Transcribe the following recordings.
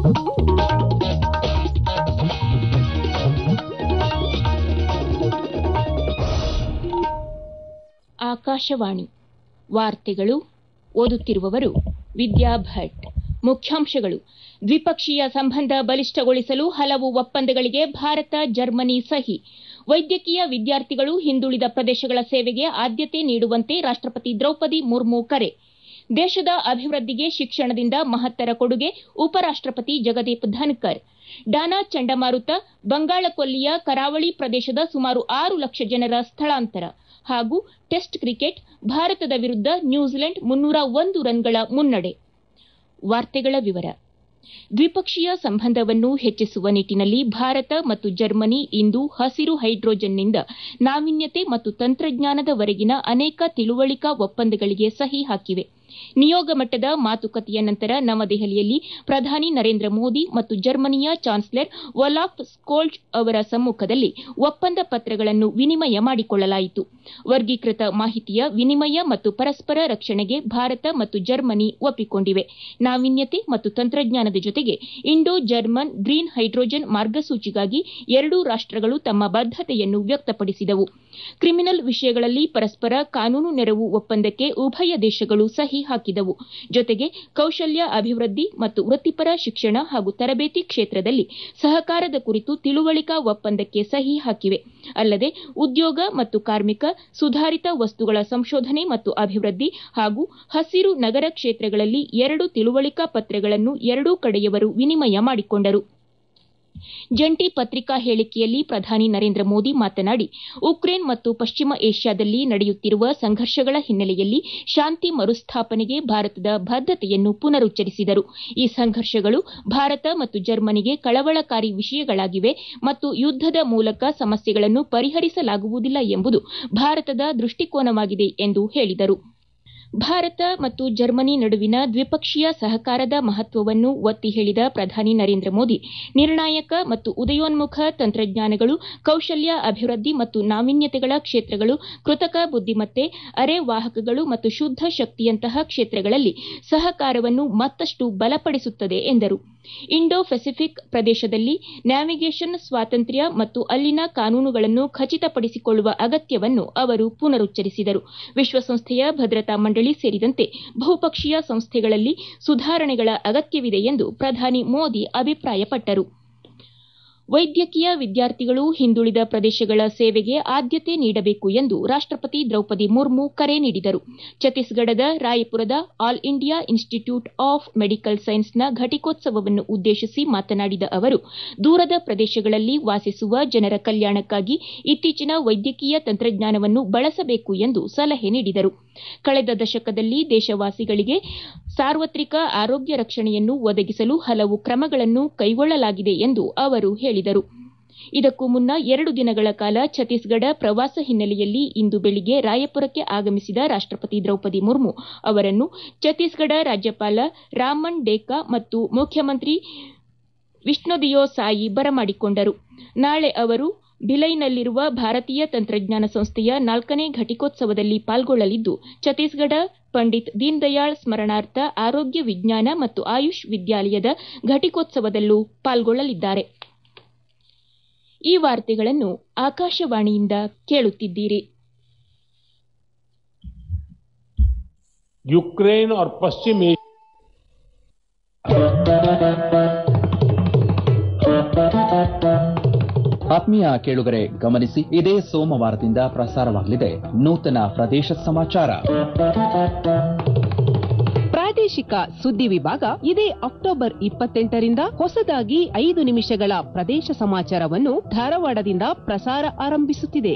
ಆಕಾಶವಾಣಿ ವಾರ್ತೆಗಳು ಓದುತ್ತಿರುವವರು ವಿದ್ಯಾ ಭಟ್ ಮುಖ್ಯಾಂಶಗಳು ದ್ವಿಪಕ್ಷೀಯ ಸಂಬಂಧ ಬಲಿಷ್ಠಗೊಳಿಸಲು ಹಲವು ಒಪ್ಪಂದಗಳಿಗೆ ಭಾರತ ಜರ್ಮನಿ ಸಹಿ ವೈದ್ಯಕೀಯ ವಿದ್ಯಾರ್ಥಿಗಳು ಹಿಂದುಳಿದ ಪ್ರದೇಶಗಳ ಸೇವೆಗೆ ಆದ್ಯತೆ ನೀಡುವಂತೆ ರಾಷ್ಟಪತಿ ದ್ರೌಪದಿ ಮುರ್ಮು ಕರೆ ದೇಶದ ಅಭಿವೃದ್ಧಿಗೆ ಶಿಕ್ಷಣದಿಂದ ಮಹತ್ತರ ಕೊಡುಗೆ ಉಪರಾಷ್ಟಪತಿ ಜಗದೀಪ್ ಧನ್ಕರ್ ಡಾನಾ ಚಂಡಮಾರುತ ಬಂಗಾಳಕೊಲ್ಲಿಯ ಕರಾವಳಿ ಪ್ರದೇಶದ ಸುಮಾರು ಆರು ಲಕ್ಷ ಜನರ ಸ್ಥಳಾಂತರ ಹಾಗೂ ಟೆಸ್ಟ್ ಕ್ರಿಕೆಟ್ ಭಾರತದ ವಿರುದ್ಧ ನ್ಯೂಜಿಲೆಂಡ್ ಮುನ್ನೂರ ಒಂದು ರನ್ಗಳ ಮುನ್ನಡೆ ವಾರ್ತೆಗಳ ವಿವರ ದ್ವಿಪಕ್ಷೀಯ ಸಂಬಂಧವನ್ನು ಹೆಚ್ಚಿಸುವ ನಿಟ್ಟಿನಲ್ಲಿ ಭಾರತ ಮತ್ತು ಜರ್ಮನಿ ಇಂದು ಹಸಿರು ಹೈಡ್ರೋಜನ್ನಿಂದ ನಾವೀನ್ಯತೆ ಮತ್ತು ತಂತ್ರಜ್ಞಾನದವರೆಗಿನ ಅನೇಕ ತಿಳುವಳಿಕಾ ಒಪ್ಪಂದಗಳಿಗೆ ಸಹಿ ಹಾಕಿವೆ ನಿಯೋಗ ಮಟ್ಟದ ಮಾತುಕತೆಯ ನಂತರ ನವದೆಹಲಿಯಲ್ಲಿ ಪ್ರಧಾನಿ ನರೇಂದ್ರ ಮೋದಿ ಮತ್ತು ಜರ್ಮನಿಯ ಚಾನ್ಸಲರ್ ಒಲಾಫ್ ಸ್ಕೋಲ್ಜ್ ಅವರ ಸಮ್ಮುಖದಲ್ಲಿ ಒಪ್ಪಂದ ಪತ್ರಗಳನ್ನು ವಿನಿಮಯ ಮಾಡಿಕೊಳ್ಳಲಾಯಿತು ವರ್ಗೀಕೃತ ಮಾಹಿತಿಯ ವಿನಿಮಯ ಮತ್ತು ಪರಸ್ಪರ ರಕ್ಷಣೆಗೆ ಭಾರತ ಮತ್ತು ಜರ್ಮನಿ ಒಪ್ಪಿಕೊಂಡಿವೆ ನಾವೀನ್ಯತೆ ಮತ್ತು ತಂತ್ರಜ್ಞಾನದ ಜೊತೆಗೆ ಇಂಡೋ ಜರ್ಮನ್ ಗ್ರೀನ್ ಹೈಡ್ರೋಜನ್ ಮಾರ್ಗಸೂಚಿಗಾಗಿ ಎರಡೂ ರಾಷ್ಟಗಳು ತಮ್ಮ ಬದ್ದತೆಯನ್ನು ವ್ಯಕ್ತಪಡಿಸಿದವು ಕ್ರಿಮಿನಲ್ ವಿಷಯಗಳಲ್ಲಿ ಪರಸ್ಪರ ಕಾನೂನು ನೆರವು ಒಪ್ಪಂದಕ್ಕೆ ಉಭಯ ದೇಶಗಳು ಸಹಿ ಹಾಕಿದವು ಜೊತೆಗೆ ಕೌಶಲ್ಯ ಅಭಿವೃದ್ಧಿ ಮತ್ತು ವೃತ್ತಿಪರ ಶಿಕ್ಷಣ ಹಾಗೂ ತರಬೇತಿ ಕ್ಷೇತ್ರದಲ್ಲಿ ಸಹಕಾರದ ಕುರಿತು ತಿಳುವಳಿಕಾ ಒಪ್ಪಂದಕ್ಕೆ ಸಹಿ ಹಾಕಿವೆ ಅಲ್ಲದೆ ಉದ್ಯೋಗ ಮತ್ತು ಕಾರ್ಮಿಕ ಸುಧಾರಿತ ವಸ್ತುಗಳ ಸಂಶೋಧನೆ ಮತ್ತು ಅಭಿವೃದ್ಧಿ ಹಾಗೂ ಹಸಿರು ನಗರ ಕ್ಷೇತ್ರಗಳಲ್ಲಿ ಎರಡು ತಿಳುವಳಿಕಾ ಪತ್ರಗಳನ್ನು ಎರಡೂ ಕಡೆಯವರು ವಿನಿಮಯ ಮಾಡಿಕೊಂಡರು ಜಂಟಿ ಪತ್ರಿಕಾ ಹೇಳಿಕೆಯಲ್ಲಿ ಪ್ರಧಾನಿ ನರೇಂದ್ರ ಮೋದಿ ಮಾತನಾಡಿ ಉಕ್ರೇನ್ ಮತ್ತು ಪಶ್ಚಿಮ ಏಷ್ಯಾದಲ್ಲಿ ನಡೆಯುತ್ತಿರುವ ಸಂಘರ್ಷಗಳ ಹಿನ್ನೆಲೆಯಲ್ಲಿ ಶಾಂತಿ ಮರುಸ್ಥಾಪನೆಗೆ ಭಾರತದ ಬದ್ದತೆಯನ್ನು ಪುನರುಚ್ಚರಿಸಿದರು ಈ ಸಂಘರ್ಷಗಳು ಭಾರತ ಮತ್ತು ಜರ್ಮನಿಗೆ ಕಳವಳಕಾರಿ ವಿಷಯಗಳಾಗಿವೆ ಮತ್ತು ಯುದ್ದದ ಮೂಲಕ ಸಮಸ್ಯೆಗಳನ್ನು ಪರಿಹರಿಸಲಾಗುವುದಿಲ್ಲ ಎಂಬುದು ಭಾರತದ ದೃಷ್ಟಿಕೋನವಾಗಿದೆ ಎಂದು ಹೇಳಿದರು ಭಾರತ ಮತ್ತು ಜರ್ಮನಿ ನಡುವಿನ ದ್ವಿಪಕ್ಷೀಯ ಸಹಕಾರದ ಮಹತ್ವವನ್ನು ಒತ್ತಿ ಹೇಳಿದ ಪ್ರಧಾನಿ ನರೇಂದ್ರ ಮೋದಿ ನಿರ್ಣಾಯಕ ಮತ್ತು ಉದಯೋನ್ಮುಖ ತಂತ್ರಜ್ಞಾನಗಳು ಕೌಶಲ್ಯ ಅಭಿವೃದ್ಧಿ ಮತ್ತು ನಾವೀನ್ಯತೆಗಳ ಕ್ಷೇತ್ರಗಳು ಕೃತಕ ಬುದ್ದಿಮತ್ತೆ ಅರೆವಾಹಕಗಳು ಮತ್ತು ಶುದ್ಧ ಶಕ್ತಿಯಂತಹ ಕ್ಷೇತ್ರಗಳಲ್ಲಿ ಸಹಕಾರವನ್ನು ಮತ್ತಷ್ಟು ಬಲಪಡಿಸುತ್ತದೆ ಎಂದರು ಇಂಡೋ ಪೆಸಿಫಿಕ್ ಪ್ರದೇಶದಲ್ಲಿ ನ್ಯಾವಿಗೇಷನ್ ಸ್ವಾತಂತ್ರ್ಯ ಮತ್ತು ಅಲ್ಲಿನ ಕಾನೂನುಗಳನ್ನು ಖಚಿತಪಡಿಸಿಕೊಳ್ಳುವ ಅಗತ್ಯವನ್ನು ಅವರು ಪುನರುಚ್ಚರಿಸಿದರು ವಿಶ್ವಸಂಸ್ಥೆಯ ಭದ್ರತಾ ಮಂಡಳಿ ಸೇರಿದಂತೆ ಬಹುಪಕ್ಷೀಯ ಸಂಸ್ಥೆಗಳಲ್ಲಿ ಸುಧಾರಣೆಗಳ ಅಗತ್ಯವಿದೆ ಎಂದು ಪ್ರಧಾನಿ ಮೋದಿ ಅಭಿಪ್ರಾಯಪಟ್ಟರು ವೈದ್ಯಕೀಯ ವಿದ್ಯಾರ್ಥಿಗಳು ಹಿಂದುಳಿದ ಪ್ರದೇಶಗಳ ಸೇವೆಗೆ ಆದ್ಯತೆ ನೀಡಬೇಕು ಎಂದು ರಾಷ್ಟಪತಿ ದ್ರೌಪದಿ ಮುರ್ಮು ಕರೆ ನೀಡಿದರು ಛತ್ತೀಸ್ಗಢದ ರಾಯಪುರದ All India Institute of Medical ಸೈನ್ಸ್ನ ಘಟಿಕೋತ್ಸವವನ್ನು ಉದ್ದೇಶಿಸಿ ಮಾತನಾಡಿದ ಅವರು ದೂರದ ಪ್ರದೇಶಗಳಲ್ಲಿ ವಾಸಿಸುವ ಜನರ ಕಲ್ಯಾಣಕ್ಕಾಗಿ ಇತ್ತೀಚಿನ ವೈದ್ಯಕೀಯ ತಂತ್ರಜ್ಞಾನವನ್ನು ಬಳಸಬೇಕು ಎಂದು ಸಲಹೆ ನೀಡಿದರು ಕಳೆದ ದಶಕದಲ್ಲಿ ದೇಶವಾಸಿಗಳಿಗೆ ಸಾರ್ವತ್ರಿಕ ಆರೋಗ್ಯ ರಕ್ಷಣೆಯನ್ನು ಒದಗಿಸಲು ಹಲವು ಕ್ರಮಗಳನ್ನು ಕೈಗೊಳ್ಳಲಾಗಿದೆ ಎಂದು ಅವರು ಹೇಳಿದರು ಇದಕ್ಕೂ ಮುನ್ನ ಎರಡು ದಿನಗಳ ಕಾಲ ಛತ್ತೀಸ್ಗಢ ಪ್ರವಾಸ ಹಿನ್ನೆಲೆಯಲ್ಲಿ ಇಂದು ಬೆಳಿಗ್ಗೆ ರಾಯಪುರಕ್ಕೆ ಆಗಮಿಸಿದ ರಾಷ್ಟಪತಿ ದ್ರೌಪದಿ ಮುರ್ಮು ಅವರನ್ನು ಛತ್ತೀಸ್ಗಢ ರಾಜ್ಯಪಾಲ ರಾಮನ್ ಡೇಕಾ ಮತ್ತು ಮುಖ್ಯಮಂತ್ರಿ ವಿಷ್ಣುದಿಯೋ ಸಾಯಿ ಬರಮಾಡಿಕೊಂಡರು ನಾಳೆ ಅವರು ಭಿಲೈನಲ್ಲಿರುವ ಭಾರತೀಯ ತಂತ್ರಜ್ಞಾನ ಸಂಸ್ಥೆಯ ನಾಲ್ಕನೇ ಘಟಿಕೋತ್ಸವದಲ್ಲಿ ಪಾಲ್ಗೊಳ್ಳಲಿದ್ದು ಛತ್ತೀಸ್ಗಢ ಪಂಡಿತ್ ದೀನ್ ದಯಾಳ್ ಸ್ಮರಣಾರ್ಥ ಆರೋಗ್ಯ ವಿಜ್ಞಾನ ಮತ್ತು ಆಯುಷ್ ವಿದ್ಯಾಲಯದ ಘಟಿಕೋತ್ಸವದಲ್ಲೂ ಪಾಲ್ಗೊಳ್ಳಲಿದ್ದಾರೆ ಈ ವಾರ್ತೆಗಳನ್ನು ಆಕಾಶವಾಣಿಯಿಂದ ಕೇಳುತ್ತಿದ್ದೀರಿ यूक्रेन और पश्चिम एशिया ಆತ್ಮೀಯ ಕೇಳುಗರೆ ಗಮನಿಸಿ ಇದೇ ಸೋಮವಾರದಿಂದ ಪ್ರಸಾರವಾಗಲಿದೆ ನೂತನ ಪ್ರದೇಶ ಸಮಾಚಾರ ಪ್ರಾದೇಶಿಕ ಸುದ್ದಿ ವಿಭಾಗ ಇದೇ ಅಕ್ಟೋಬರ್ ಇಪ್ಪತ್ತೆಂಟರಿಂದ ಹೊಸದಾಗಿ ಐದು ನಿಮಿಷಗಳ ಪ್ರದೇಶ ಸಮಾಚಾರವನ್ನು ಧಾರವಾಡದಿಂದ ಪ್ರಸಾರ ಆರಂಭಿಸುತ್ತಿದೆ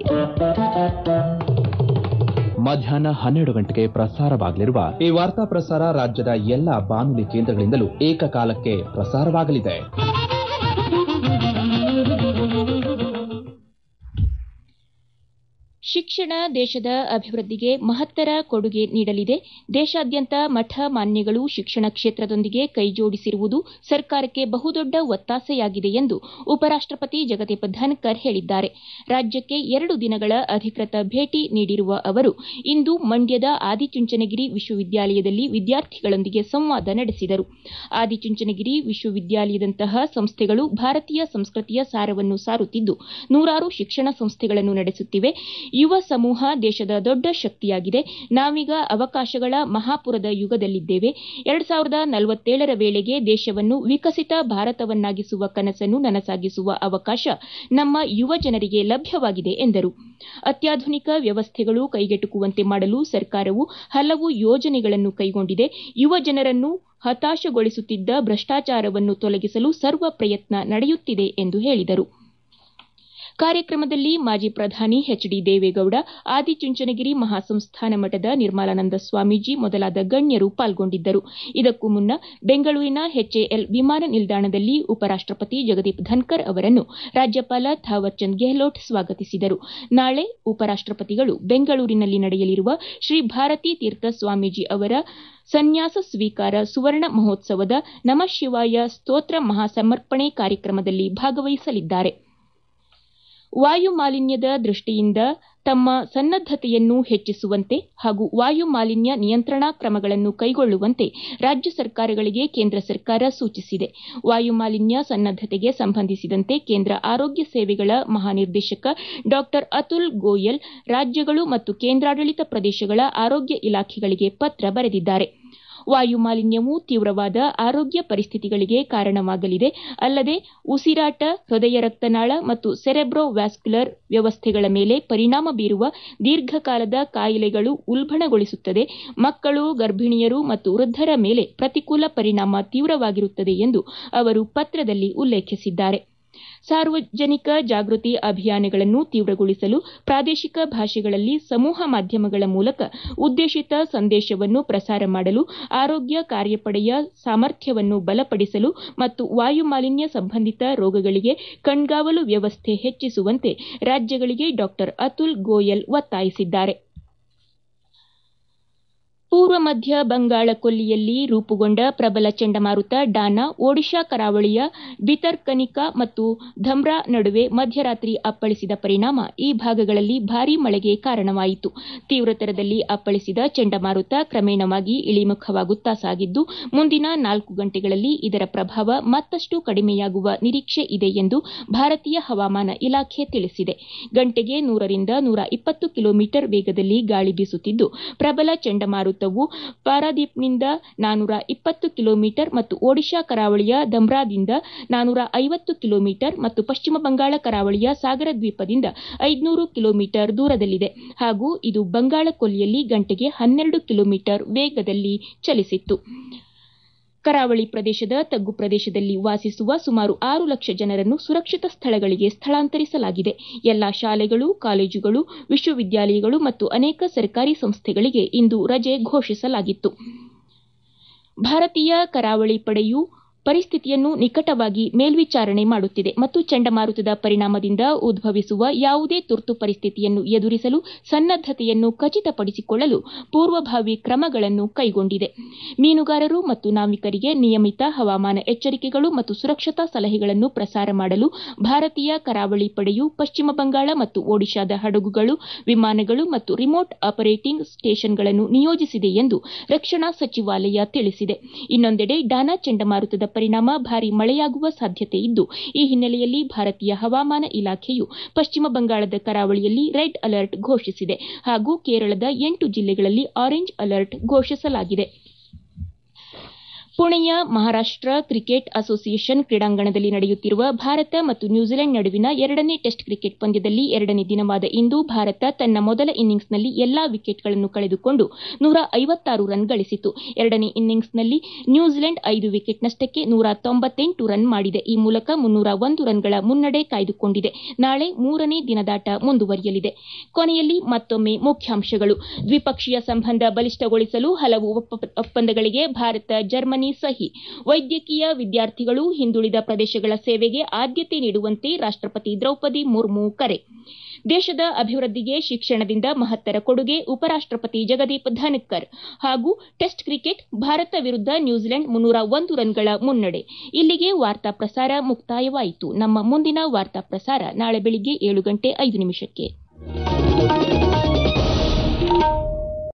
ಮಧ್ಯಾಹ್ನ ಹನ್ನೆರಡು ಗಂಟೆಗೆ ಪ್ರಸಾರವಾಗಲಿರುವ ಈ ವಾರ್ತಾ ಪ್ರಸಾರ ರಾಜ್ಯದ ಎಲ್ಲಾ ಬಾನುಲಿ ಕೇಂದ್ರಗಳಿಂದಲೂ ಏಕಕಾಲಕ್ಕೆ ಪ್ರಸಾರವಾಗಲಿದೆ ಶಿಕ್ಷಣ ದೇಶದ ಅಭಿವೃದ್ಧಿಗೆ ಮಹತ್ತರ ಕೊಡುಗೆ ನೀಡಲಿದೆ ದೇಶಾದ್ಯಂತ ಮಠ ಮಾನ್ಯಗಳು ಶಿಕ್ಷಣ ಕ್ಷೇತ್ರದೊಂದಿಗೆ ಕೈಜೋಡಿಸಿರುವುದು ಸರ್ಕಾರಕ್ಕೆ ಬಹುದೊಡ್ಡ ಒತ್ತಾಸೆಯಾಗಿದೆ ಎಂದು ಉಪರಾಷ್ಟಪತಿ ಜಗದೀಪ್ ಧನ್ಕರ್ ಹೇಳಿದ್ದಾರೆ ರಾಜ್ಯಕ್ಕೆ ಎರಡು ದಿನಗಳ ಅಧಿಕೃತ ಭೇಟಿ ನೀಡಿರುವ ಅವರು ಇಂದು ಮಂಡ್ಯದ ಆದಿಚುಂಚನಗಿರಿ ವಿಶ್ವವಿದ್ಯಾಲಯದಲ್ಲಿ ವಿದ್ಯಾರ್ಥಿಗಳೊಂದಿಗೆ ಸಂವಾದ ನಡೆಸಿದರು ಆದಿಚುಂಚನಗಿರಿ ವಿಶ್ವವಿದ್ಯಾಲಯದಂತಹ ಸಂಸ್ಥೆಗಳು ಭಾರತೀಯ ಸಂಸ್ಕೃತಿಯ ಸಾರವನ್ನು ಸಾರುತ್ತಿದ್ದು ನೂರಾರು ಶಿಕ್ಷಣ ಸಂಸ್ಥೆಗಳನ್ನು ನಡೆಸುತ್ತಿವೆ ಯುವ ಸಮೂಹ ದೇಶದ ದೊಡ್ಡ ಶಕ್ತಿಯಾಗಿದೆ ನಾವೀಗ ಅವಕಾಶಗಳ ಮಹಾಪುರದ ಯುಗದಲ್ಲಿದ್ದೇವೆ ಎರಡ್ ಸಾವಿರದ ನಲವತ್ತೇಳರ ವೇಳೆಗೆ ದೇಶವನ್ನು ವಿಕಸಿತ ಭಾರತವನ್ನಾಗಿಸುವ ಕನಸನ್ನು ನನಸಾಗಿಸುವ ಅವಕಾಶ ನಮ್ಮ ಯುವ ಜನರಿಗೆ ಲಭ್ಯವಾಗಿದೆ ಎಂದರು ಅತ್ಯಾಧುನಿಕ ವ್ಯವಸ್ಥೆಗಳು ಕೈಗೆಟುಕುವಂತೆ ಮಾಡಲು ಸರ್ಕಾರವು ಹಲವು ಯೋಜನೆಗಳನ್ನು ಕೈಗೊಂಡಿದೆ ಯುವ ಜನರನ್ನು ಹತಾಶಗೊಳಿಸುತ್ತಿದ್ದ ಭ್ರಷ್ಟಾಚಾರವನ್ನು ತೊಲಗಿಸಲು ಸರ್ವ ಪ್ರಯತ್ನ ನಡೆಯುತ್ತಿದೆ ಎಂದು ಹೇಳಿದರು ಕಾರ್ಯಕ್ರಮದಲ್ಲಿ ಮಾಜಿ ಪ್ರಧಾನಿ ಎಚ್ ಡಿ ದೇವೇಗೌಡ ಆದಿಚುಂಚನಗಿರಿ ಮಹಾಸಂಸ್ಥಾನ ಮಠದ ನಿರ್ಮಲಾನಂದ ಸ್ವಾಮೀಜಿ ಮೊದಲಾದ ಗಣ್ಯರು ಪಾಲ್ಗೊಂಡಿದ್ದರು ಇದಕ್ಕೂ ಮುನ್ನ ಬೆಂಗಳೂರಿನ ಎಚ್ಎಎಲ್ ವಿಮಾನ ನಿಲ್ದಾಣದಲ್ಲಿ ಉಪರಾಷ್ಟಪತಿ ಜಗದೀಪ್ ಧನ್ಕರ್ ಅವರನ್ನು ರಾಜ್ಯಪಾಲ ಥಾವರ್ಚಂದ್ ಗೆಹ್ಲೋಟ್ ಸ್ವಾಗತಿಸಿದರು ನಾಳೆ ಉಪರಾಷ್ಟಪತಿಗಳು ಬೆಂಗಳೂರಿನಲ್ಲಿ ನಡೆಯಲಿರುವ ಶ್ರೀ ಭಾರತೀ ತೀರ್ಥ ಸ್ವಾಮೀಜಿ ಅವರ ಸನ್ಯಾಸ ಸ್ವೀಕಾರ ಸುವರ್ಣ ಮಹೋತ್ಸವದ ನಮಃ ಶಿವಾಯ ಸ್ತೋತ್ರ ಮಹಾಸಮರ್ಪಣೆ ಕಾರ್ಯಕ್ರಮದಲ್ಲಿ ಭಾಗವಹಿಸಲಿದ್ದಾರೆ ವಾಯು ಮಾಲಿನ್ಯದ ದೃಷ್ಟಿಯಿಂದ ತಮ್ಮ ಸನ್ನದ್ದತೆಯನ್ನು ಹೆಚ್ಚಿಸುವಂತೆ ಹಾಗೂ ವಾಯು ಮಾಲಿನ್ಯ ನಿಯಂತ್ರಣಾ ಕ್ರಮಗಳನ್ನು ಕೈಗೊಳ್ಳುವಂತೆ ರಾಜ್ಯ ಸರ್ಕಾರಗಳಿಗೆ ಕೇಂದ್ರ ಸರ್ಕಾರ ಸೂಚಿಸಿದೆ ವಾಯು ಮಾಲಿನ್ಯ ಸನ್ನದ್ದತೆಗೆ ಸಂಬಂಧಿಸಿದಂತೆ ಕೇಂದ್ರ ಆರೋಗ್ಯ ಸೇವೆಗಳ ಮಹಾನಿರ್ದೇಶಕ ಡಾ ಅತುಲ್ ಗೋಯಲ್ ರಾಜ್ಯಗಳು ಮತ್ತು ಕೇಂದ್ರಾಡಳಿತ ಪ್ರದೇಶಗಳ ಆರೋಗ್ಯ ಇಲಾಖೆಗಳಿಗೆ ಪತ್ರ ಬರೆದಿದ್ದಾರೆ ವಾಯು ಮಾಲಿನ್ಯವು ತೀವ್ರವಾದ ಆರೋಗ್ಯ ಪರಿಸ್ಥಿತಿಗಳಿಗೆ ಕಾರಣವಾಗಲಿದೆ ಅಲ್ಲದೆ ಉಸಿರಾಟ ಹೃದಯ ರಕ್ತನಾಳ ಮತ್ತು ಸೆರೆಬ್ರೋ ವ್ಯಾಸ್ಕ್ಯುಲರ್ ವ್ಯವಸ್ಥೆಗಳ ಮೇಲೆ ಪರಿಣಾಮ ಬೀರುವ ದೀರ್ಘಕಾಲದ ಕಾಯಿಲೆಗಳು ಉಲ್ಬಣಗೊಳಿಸುತ್ತದೆ ಮಕ್ಕಳು ಗರ್ಭಿಣಿಯರು ಮತ್ತು ವೃದ್ಧರ ಮೇಲೆ ಪ್ರತಿಕೂಲ ಪರಿಣಾಮ ತೀವ್ರವಾಗಿರುತ್ತದೆ ಎಂದು ಅವರು ಪತ್ರದಲ್ಲಿ ಉಲ್ಲೇಖಿಸಿದ್ದಾರೆ ಸಾರ್ವಜನಿಕ ಜಾಗೃತಿ ಅಭಿಯಾನಗಳನ್ನು ತೀವ್ರಗೊಳಿಸಲು ಪ್ರಾದೇಶಿಕ ಭಾಷೆಗಳಲ್ಲಿ ಸಮೂಹ ಮಾಧ್ಯಮಗಳ ಮೂಲಕ ಉದ್ದೇಶಿತ ಸಂದೇಶವನ್ನು ಪ್ರಸಾರ ಮಾಡಲು ಆರೋಗ್ಯ ಕಾರ್ಯಪಡೆಯ ಸಾಮರ್ಥ್ಯವನ್ನು ಬಲಪಡಿಸಲು ಮತ್ತು ವಾಯು ಮಾಲಿನ್ಯ ಸಂಬಂಧಿತ ರೋಗಗಳಿಗೆ ಕಣ್ಗಾವಲು ವ್ಯವಸ್ಥೆ ಹೆಚ್ಚಿಸುವಂತೆ ರಾಜ್ಯಗಳಿಗೆ ಡಾ ಅತುಲ್ ಗೋಯಲ್ ಒತ್ತಾಯಿಸಿದ್ದಾರೆ ಪೂರ್ವ ಮಧ್ಯ ಬಂಗಾಳ ಕೊಲ್ಲಿಯಲ್ಲಿ ರೂಪುಗೊಂಡ ಪ್ರಬಲ ಚಂಡಮಾರುತ ಡಾನಾ ಒಡಿಶಾ ಕರಾವಳಿಯ ಬಿತರ್ಕನಿಕಾ ಮತ್ತು ಧಮ್ರಾ ನಡುವೆ ಮಧ್ಯರಾತ್ರಿ ಅಪ್ಪಳಿಸಿದ ಪರಿಣಾಮ ಈ ಭಾಗಗಳಲ್ಲಿ ಭಾರೀ ಮಳೆಗೆ ಕಾರಣವಾಯಿತು ತೀವ್ರತರದಲ್ಲಿ ಅಪ್ಪಳಿಸಿದ ಚಂಡಮಾರುತ ಕ್ರಮೇಣವಾಗಿ ಇಳಿಮುಖವಾಗುತ್ತಾ ಸಾಗಿದ್ದು ಮುಂದಿನ ನಾಲ್ಕು ಗಂಟೆಗಳಲ್ಲಿ ಇದರ ಪ್ರಭಾವ ಮತ್ತಷ್ಟು ಕಡಿಮೆಯಾಗುವ ನಿರೀಕ್ಷೆ ಇದೆ ಎಂದು ಭಾರತೀಯ ಹವಾಮಾನ ಇಲಾಖೆ ತಿಳಿಸಿದೆ ಗಂಟೆಗೆ ನೂರರಿಂದ ನೂರ ಇಪ್ಪತ್ತು ಕಿಲೋಮೀಟರ್ ವೇಗದಲ್ಲಿ ಗಾಳಿ ಬೀಸುತ್ತಿದ್ದು ಪ್ರಬಲ ಚಂಡಮಾರುತ ಪಾರಾದೀಪ್ನಿಂದ ನಾನೂರ ಇಪ್ಪತ್ತು ಕಿಲೋಮೀಟರ್ ಮತ್ತು ಒಡಿಶಾ ಕರಾವಳಿಯ ಧಮ್ರಾದಿಂದ ನಾನೂರ ಐವತ್ತು ಕಿಲೋಮೀಟರ್ ಮತ್ತು ಪಶ್ಚಿಮ ಬಂಗಾಳ ಕರಾವಳಿಯ ಸಾಗರ ದ್ವೀಪದಿಂದ ಐದುನೂರು ಕಿಲೋಮೀಟರ್ ದೂರದಲ್ಲಿದೆ ಹಾಗೂ ಇದು ಬಂಗಾಳ ಕೊಲ್ಲಿಯಲ್ಲಿ ಗಂಟೆಗೆ ಹನ್ನೆರಡು ಕಿಲೋಮೀಟರ್ ವೇಗದಲ್ಲಿ ಚಲಿಸಿತ್ತು ಕರಾವಳಿ ಪ್ರದೇಶದ ತಗ್ಗು ಪ್ರದೇಶದಲ್ಲಿ ವಾಸಿಸುವ ಸುಮಾರು ಆರು ಲಕ್ಷ ಜನರನ್ನು ಸುರಕ್ಷಿತ ಸ್ಥಳಗಳಿಗೆ ಸ್ಥಳಾಂತರಿಸಲಾಗಿದೆ ಎಲ್ಲಾ ಶಾಲೆಗಳು ಕಾಲೇಜುಗಳು ವಿಶ್ವವಿದ್ಯಾಲಯಗಳು ಮತ್ತು ಅನೇಕ ಸರ್ಕಾರಿ ಸಂಸ್ಥೆಗಳಿಗೆ ಇಂದು ರಜೆ ಘೋಷಿಸಲಾಗಿತ್ತು ಭಾರತೀಯ ಕರಾವಳಿ ಪಡೆಯು ಪರಿಸ್ಥಿತಿಯನ್ನು ನಿಕಟವಾಗಿ ಮೇಲ್ವಿಚಾರಣೆ ಮಾಡುತ್ತಿದೆ ಮತ್ತು ಚಂಡಮಾರುತದ ಪರಿಣಾಮದಿಂದ ಉದ್ಭವಿಸುವ ಯಾವುದೇ ತುರ್ತು ಪರಿಸ್ಥಿತಿಯನ್ನು ಎದುರಿಸಲು ಸನ್ನದ್ದತೆಯನ್ನು ಖಚಿತಪಡಿಸಿಕೊಳ್ಳಲು ಪೂರ್ವಭಾವಿ ಕ್ರಮಗಳನ್ನು ಕೈಗೊಂಡಿದೆ ಮೀನುಗಾರರು ಮತ್ತು ನಾವಿಕರಿಗೆ ನಿಯಮಿತ ಹವಾಮಾನ ಎಚ್ಚರಿಕೆಗಳು ಮತ್ತು ಸುರಕ್ಷತಾ ಸಲಹೆಗಳನ್ನು ಪ್ರಸಾರ ಮಾಡಲು ಭಾರತೀಯ ಕರಾವಳಿ ಪಡೆಯು ಪಶ್ಚಿಮ ಬಂಗಾಳ ಮತ್ತು ಒಡಿಶಾದ ಹಡಗುಗಳು ವಿಮಾನಗಳು ಮತ್ತು ರಿಮೋಟ್ ಆಪರೇಟಿಂಗ್ ಸ್ಟೇಷನ್ಗಳನ್ನು ನಿಯೋಜಿಸಿದೆ ಎಂದು ರಕ್ಷಣಾ ಸಚಿವಾಲಯ ತಿಳಿಸಿದೆ ಇನ್ನೊಂದೆಡೆ ಡಾನಾ ಚಂಡಮಾರುತದ ಪರಿಣಾಮ ಭಾರೀ ಮಳೆಯಾಗುವ ಸಾಧ್ಯತೆ ಇದ್ದು ಈ ಹಿನ್ನೆಲೆಯಲ್ಲಿ ಭಾರತೀಯ ಹವಾಮಾನ ಇಲಾಖೆಯು ಪಶ್ಚಿಮ ಬಂಗಾಳದ ಕರಾವಳಿಯಲ್ಲಿ ರೆಡ್ ಅಲರ್ಟ್ ಘೋಷಿಸಿದೆ ಹಾಗೂ ಕೇರಳದ ಎಂಟು ಜಿಲ್ಲೆಗಳಲ್ಲಿ ಆರೆಂಜ್ ಅಲರ್ಟ್ ಘೋಷಿಸಲಾಗಿದೆ ಪುಣೆಯ ಮಹಾರಾಷ್ಟ ಕ್ರಿಕೆಟ್ ಅಸೋಸಿಯೇಷನ್ ಕ್ರೀಡಾಂಗಣದಲ್ಲಿ ನಡೆಯುತ್ತಿರುವ ಭಾರತ ಮತ್ತು ನ್ಯೂಜಿಲೆಂಡ್ ನಡುವಿನ ಎರಡನೇ ಟೆಸ್ಟ್ ಕ್ರಿಕೆಟ್ ಪಂದ್ಯದಲ್ಲಿ ಎರಡನೇ ದಿನವಾದ ಇಂದು ಭಾರತ ತನ್ನ ಮೊದಲ ಇನ್ನಿಂಗ್ಸ್ನಲ್ಲಿ ಎಲ್ಲಾ ವಿಕೆಟ್ಗಳನ್ನು ಕಳೆದುಕೊಂಡು ನೂರ ಐವತ್ತಾರು ರನ್ ಗಳಿಸಿತು ಎರಡನೇ ಇನ್ನಿಂಗ್ಸ್ನಲ್ಲಿ ನ್ಯೂಜಿಲೆಂಡ್ ಐದು ವಿಕೆಟ್ ನಷ್ಟಕ್ಕೆ ನೂರ ತೊಂಬತ್ತೆಂಟು ರನ್ ಮಾಡಿದೆ ಈ ಮೂಲಕ ಮುನ್ನೂರ ಒಂದು ರನ್ಗಳ ಮುನ್ನಡೆ ಕಾಯ್ದುಕೊಂಡಿದೆ ನಾಳೆ ಮೂರನೇ ದಿನದಾಟ ಮುಂದುವರಿಯಲಿದೆ ಕೊನೆಯಲ್ಲಿ ಮತ್ತೊಮ್ಮೆ ಮುಖ್ಯಾಂಶಗಳು ದ್ವಿಪಕ್ಷೀಯ ಸಂಬಂಧ ಬಲಿಷ್ಠಗೊಳಿಸಲು ಹಲವು ಒಪ್ಪಂದಗಳಿಗೆ ಭಾರತ ಜರ್ಮನಿ ಜರ್ಮನಿ ಸಹಿ ವೈದ್ಯಕೀಯ ವಿದ್ಯಾರ್ಥಿಗಳು ಹಿಂದುಳಿದ ಪ್ರದೇಶಗಳ ಸೇವೆಗೆ ಆದ್ಯತೆ ನೀಡುವಂತೆ ರಾಷ್ಟಪತಿ ದ್ರೌಪದಿ ಮುರ್ಮು ಕರೆ ದೇಶದ ಅಭಿವೃದ್ಧಿಗೆ ಶಿಕ್ಷಣದಿಂದ ಮಹತ್ತರ ಕೊಡುಗೆ ಉಪರಾಷ್ಟಪತಿ ಜಗದೀಪ್ ಧನ್ಕರ್ ಹಾಗೂ ಟೆಸ್ಟ್ ಕ್ರಿಕೆಟ್ ಭಾರತ ವಿರುದ್ಧ ನ್ಯೂಜಿಲೆಂಡ್ ಮುನ್ನೂರ ಒಂದು ರನ್ಗಳ ಮುನ್ನಡೆ ಇಲ್ಲಿಗೆ ವಾರ್ತಾ ಪ್ರಸಾರ ಮುಕ್ತಾಯವಾಯಿತು ನಮ್ಮ ಮುಂದಿನ ವಾರ್ತಾ ಪ್ರಸಾರ ನಾಳೆ ಬೆಳಿಗ್ಗೆ ಏಳು ಗಂಟೆ ಐದು ನಿಮಿಷಕ್ಕೆ